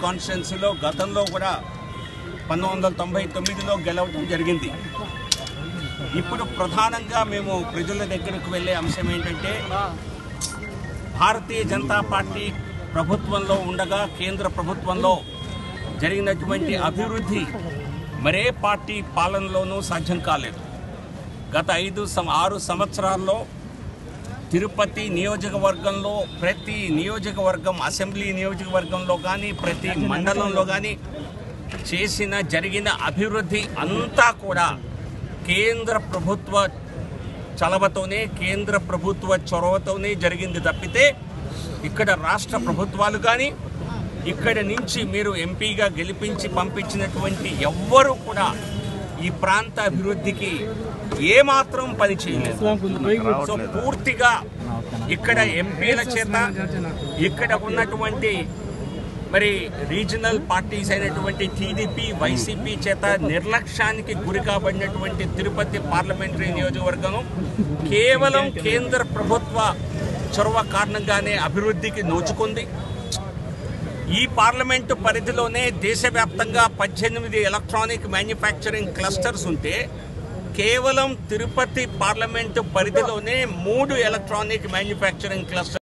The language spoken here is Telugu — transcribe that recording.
కాన్స్టిట్యున్సీలో గతంలో కూడా పంతొమ్మిది వందల తొంభై తొమ్మిదిలో గెలవడం జరిగింది ఇప్పుడు ప్రధానంగా మేము ప్రజల దగ్గరకు వెళ్ళే అంశం ఏంటంటే భారతీయ జనతా పార్టీ ప్రభుత్వంలో ఉండగా కేంద్ర ప్రభుత్వంలో జరిగినటువంటి అభివృద్ధి మరే పార్టీ పాలనలోనూ సాధ్యం కాలేదు గత ఐదు సం- ఆరు సంవత్సరాల్లో తిరుపతి నియోజకవర్గంలో ప్రతి నియోజకవర్గం అసెంబ్లీ నియోజకవర్గంలో కానీ ప్రతి మండలంలో కానీ చేసిన జరిగిన అభివృద్ధి అంతా కూడా కేంద్ర ప్రభుత్వ చలవతోనే కేంద్ర ప్రభుత్వ చొరవతోనే జరిగింది తప్పితే ఇక్కడ రాష్ట్ర ప్రభుత్వాలు కానీ ఇక్కడ నుంచి మీరు ఎంపీగా గెలిపించి పంపించినటువంటి ఎవ్వరూ కూడా ఈ ప్రాంత అభివృద్ధికి ఏమాత్రం పని చేయలేదు సో పూర్తిగా ఇక్కడ ఎంపీల చేత ఇక్కడ ఉన్నటువంటి మరి రీజనల్ పార్టీస్ అయినటువంటి టీడీపీ వైసీపీ చేత నిర్లక్ష్యానికి గురి కాబడినటువంటి తిరుపతి పార్లమెంటరీ నియోజకవర్గం కేవలం కేంద్ర ప్రభుత్వ చొరవ కారణంగానే అభివృద్ధికి నోచుకుంది ఈ పార్లమెంటు పరిధిలోనే దేశవ్యాప్తంగా పద్దెనిమిది ఎలక్ట్రానిక్ మ్యానుఫ్యాక్చరింగ్ క్లస్టర్స్ ఉంటే కేవలం తిరుపతి పార్లమెంటు పరిధిలోనే మూడు ఎలక్ట్రానిక్ మ్యానుఫ్యాక్చరింగ్ క్లస్టర్